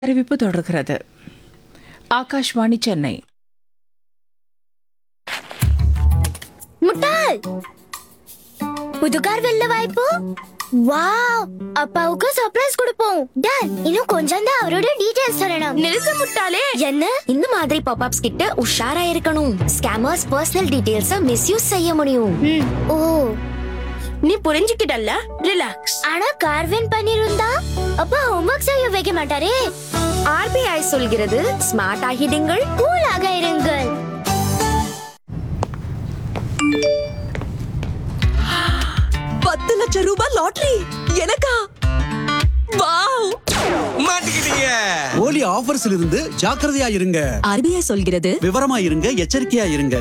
அறிவிப்பு தொடர்கிறது ஆகாஷ்வாணி சென்னை முட்டாள் புது கார் வெல்ல வாய்ப்பு வாவ் அப்பாவுக்கு சர்ப்ரைஸ் கொடுப்போம் டன் இன்னும் கொஞ்சம் தான் அவரோட டீடைல்ஸ் தரணும் நிறுத்து முட்டாளே என்ன இந்த மாதிரி பாப்அப்ஸ் கிட்ட உஷாரா இருக்கணும் ஸ்கேமர்ஸ் பர்சனல் டீடைல்ஸ மிஸ்யூஸ் செய்ய முடியும் ம், ஓ நீ புரிஞ்சுக்கிட்டல்ல ரிலாக்ஸ் ஆனா கார் வின் பண்ணிருந்தா அப்பா ஹோம்வொர்க் செய்ய வைக்க மாட்டாரே ஆர்பிஐ சொல்கிறது ஸ்மார்ட் ஆகிடுங்கள் கூலாக இருங்கள் பத்து லட்சம் ரூபாய் லாட்டரி எனக்கா வாவ் மாட்டிக்கிட்டீங்க போலி ஆஃபர்ஸ்ல இருந்து ஜாக்கிரதையா இருங்க ஆர்பிஐ சொல்கிறது விவரமா இருங்க எச்சரிக்கையா இருங்க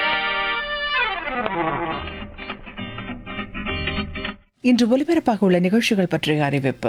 இன்று ஒலிபரப்பாக உள்ள நிகழ்ச்சிகள் பற்றிய அறிவிப்பு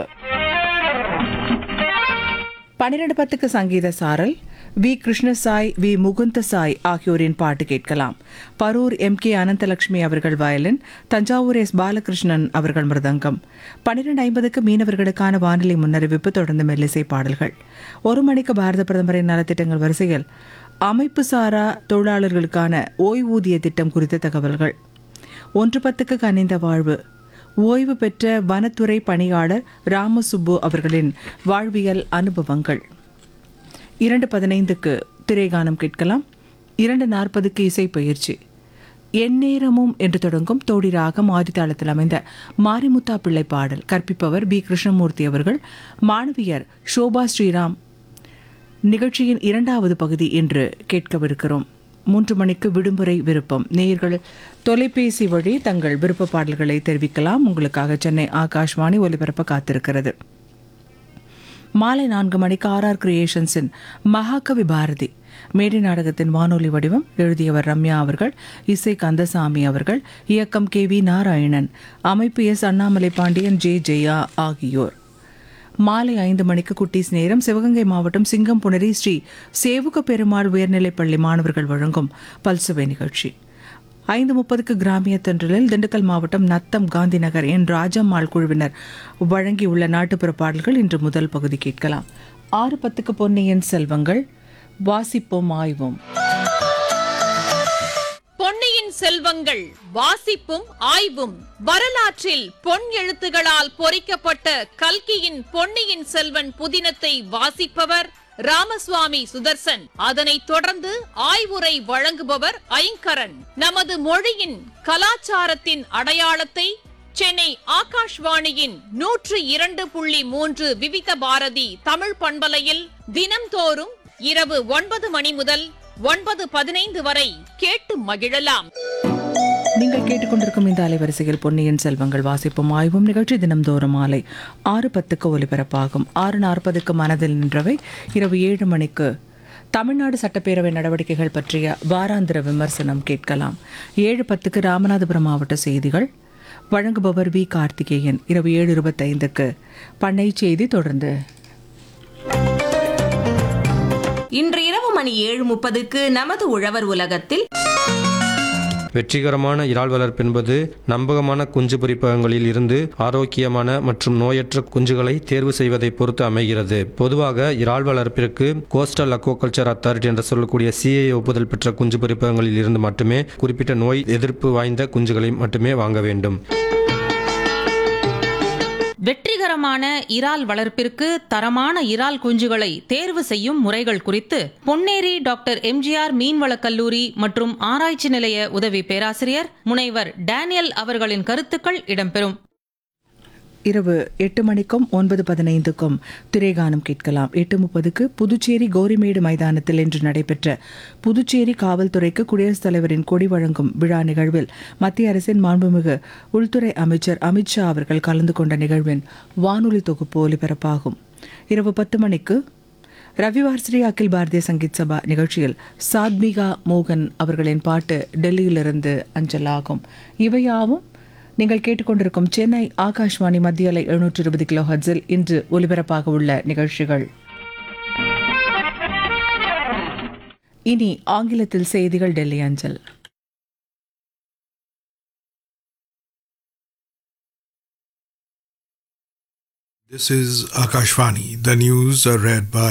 பன்னிரண்டு பத்துக்கு சங்கீத சாரல் வி கிருஷ்ணசாய் வி முகுந்த சாய் ஆகியோரின் பாட்டு கேட்கலாம் பரூர் எம் கே அனந்தலட்சுமி அவர்கள் வயலின் தஞ்சாவூர் எஸ் பாலகிருஷ்ணன் அவர்கள் மிருதங்கம் பன்னிரண்டு ஐம்பதுக்கு மீனவர்களுக்கான வானிலை முன்னறிவிப்பு தொடர்ந்து மெல்லிசை பாடல்கள் ஒரு மணிக்கு பாரத பிரதமரின் நலத்திட்டங்கள் வரிசையில் அமைப்பு சாரா தொழிலாளர்களுக்கான ஓய்வூதிய திட்டம் குறித்த தகவல்கள் ஒன்று பத்துக்கு கனிந்த வாழ்வு ஓய்வு பெற்ற வனத்துறை பணியாளர் ராமசுப்பு அவர்களின் வாழ்வியல் அனுபவங்கள் இரண்டு பதினைந்துக்கு திரைகானம் கேட்கலாம் இரண்டு நாற்பதுக்கு இசை பயிற்சி எந்நேரமும் என்று தொடங்கும் தோடி ராகம் ஆதித்தாளத்தில் அமைந்த மாரிமுத்தா பிள்ளை பாடல் கற்பிப்பவர் பி கிருஷ்ணமூர்த்தி அவர்கள் மாணவியர் சோபா ஸ்ரீராம் நிகழ்ச்சியின் இரண்டாவது பகுதி என்று கேட்கவிருக்கிறோம் மூன்று மணிக்கு விடுமுறை விருப்பம் நேயர்கள் தொலைபேசி வழி தங்கள் விருப்ப பாடல்களை தெரிவிக்கலாம் உங்களுக்காக சென்னை ஆகாஷ்வாணி ஒலிபரப்ப காத்திருக்கிறது மாலை நான்கு மணிக்கு ஆர்ஆர் கிரியேஷன்ஸின் மகாகவி பாரதி மேடை நாடகத்தின் வானொலி வடிவம் எழுதியவர் ரம்யா அவர்கள் இசை கந்தசாமி அவர்கள் இயக்கம் கே வி நாராயணன் அமைப்பு எஸ் அண்ணாமலை பாண்டியன் ஜே ஜெயா ஆகியோர் மாலை ஐந்து மணிக்கு குட்டீஸ் நேரம் சிவகங்கை மாவட்டம் சிங்கம்புணரி ஸ்ரீ சேவுக பெருமாள் உயர்நிலைப்பள்ளி மாணவர்கள் வழங்கும் பல்சுவை நிகழ்ச்சி ஐந்து முப்பதுக்கு கிராமிய தென்றலில் திண்டுக்கல் மாவட்டம் நத்தம் காந்தி நகர் என் ராஜம்மாள் குழுவினர் வழங்கியுள்ள நாட்டுப்புற பாடல்கள் இன்று முதல் பகுதி கேட்கலாம் ஆறு பத்துக்கு பொன்னியின் செல்வங்கள் வாசிப்போம் ஆய்வோம் பொன்னியின் செல்வங்கள் வாசிப்பும் ஆய்வும் வரலாற்றில் பொன் எழுத்துகளால் பொறிக்கப்பட்ட கல்கியின் பொன்னியின் செல்வன் புதினத்தை வாசிப்பவர் ராமசுவாமி சுதர்சன் அதனைத் தொடர்ந்து ஆய்வுரை வழங்குபவர் ஐங்கரன் நமது மொழியின் கலாச்சாரத்தின் அடையாளத்தை சென்னை ஆகாஷ்வாணியின் நூற்று இரண்டு புள்ளி மூன்று விவித பாரதி தமிழ் பண்பலையில் தினம்தோறும் இரவு ஒன்பது மணி முதல் ஒன்பது பதினைந்து வரை கேட்டு மகிழலாம் நீங்கள் கேட்டுக்கொண்டிருக்கும் இந்த அலைவரிசையில் பொன்னியின் செல்வங்கள் வாசிப்பும் ஆய்வும் நிகழ்ச்சி தினம்தோறும் மாலை ஆறு பத்துக்கு ஒலிபரப்பாகும் ஆறு நாற்பதுக்கு மனதில் நின்றவை இரவு ஏழு மணிக்கு தமிழ்நாடு சட்டப்பேரவை நடவடிக்கைகள் பற்றிய வாராந்திர விமர்சனம் கேட்கலாம் ஏழு பத்துக்கு ராமநாதபுரம் மாவட்ட செய்திகள் வழங்குபவர் வி கார்த்திகேயன் இரவு ஏழு இருபத்தைந்துக்கு பண்ணை செய்தி தொடர்ந்து இன்று இரவு மணி ஏழு முப்பதுக்கு நமது உழவர் உலகத்தில் வெற்றிகரமான இறால் வளர்ப்பு என்பது நம்பகமான குஞ்சு பொரிப்பகங்களில் இருந்து ஆரோக்கியமான மற்றும் நோயற்ற குஞ்சுகளை தேர்வு செய்வதை பொறுத்து அமைகிறது பொதுவாக இறால் வளர்ப்பிற்கு கோஸ்டல் அக்வாகல்ச்சர் அத்தாரிட்டி என்று சொல்லக்கூடிய சிஏ ஒப்புதல் பெற்ற குஞ்சு பொரிப்பகங்களில் இருந்து மட்டுமே குறிப்பிட்ட நோய் எதிர்ப்பு வாய்ந்த குஞ்சுகளை மட்டுமே வாங்க வேண்டும் வெற்றிகரமான இறால் வளர்ப்பிற்கு தரமான இறால் குஞ்சுகளை தேர்வு செய்யும் முறைகள் குறித்து பொன்னேரி டாக்டர் எம்ஜிஆர் மீன்வளக் கல்லூரி மற்றும் ஆராய்ச்சி நிலைய உதவி பேராசிரியர் முனைவர் டேனியல் அவர்களின் கருத்துக்கள் இடம்பெறும் இரவு எட்டு மணிக்கும் ஒன்பது பதினைந்துக்கும் திரைகானம் கேட்கலாம் எட்டு முப்பதுக்கு புதுச்சேரி கோரிமேடு மைதானத்தில் இன்று நடைபெற்ற புதுச்சேரி காவல்துறைக்கு குடியரசுத் தலைவரின் கொடி வழங்கும் விழா நிகழ்வில் மத்திய அரசின் மாண்புமிகு உள்துறை அமைச்சர் அமித்ஷா அவர்கள் கலந்து கொண்ட நிகழ்வின் வானொலி தொகுப்பு ஒலிபரப்பாகும் இரவு பத்து மணிக்கு ரவிவார் ஸ்ரீ அகில் பாரதிய சங்கீத் சபா நிகழ்ச்சியில் சாத்மிகா மோகன் அவர்களின் பாட்டு டெல்லியிலிருந்து அஞ்சலாகும் இவையாவும் நீங்கள் கேட்டுக்கொண்டிருக்கும் சென்னை ஆகாஷ்வாணி மத்திய அலை எழுநூற்று இருபது கிலோ ஹட்ஸில் இன்று ஒலிபரப்பாக உள்ள நிகழ்ச்சிகள் இனி ஆங்கிலத்தில் செய்திகள் டெல்லி அஞ்சல் This is Akashvani. The news are read by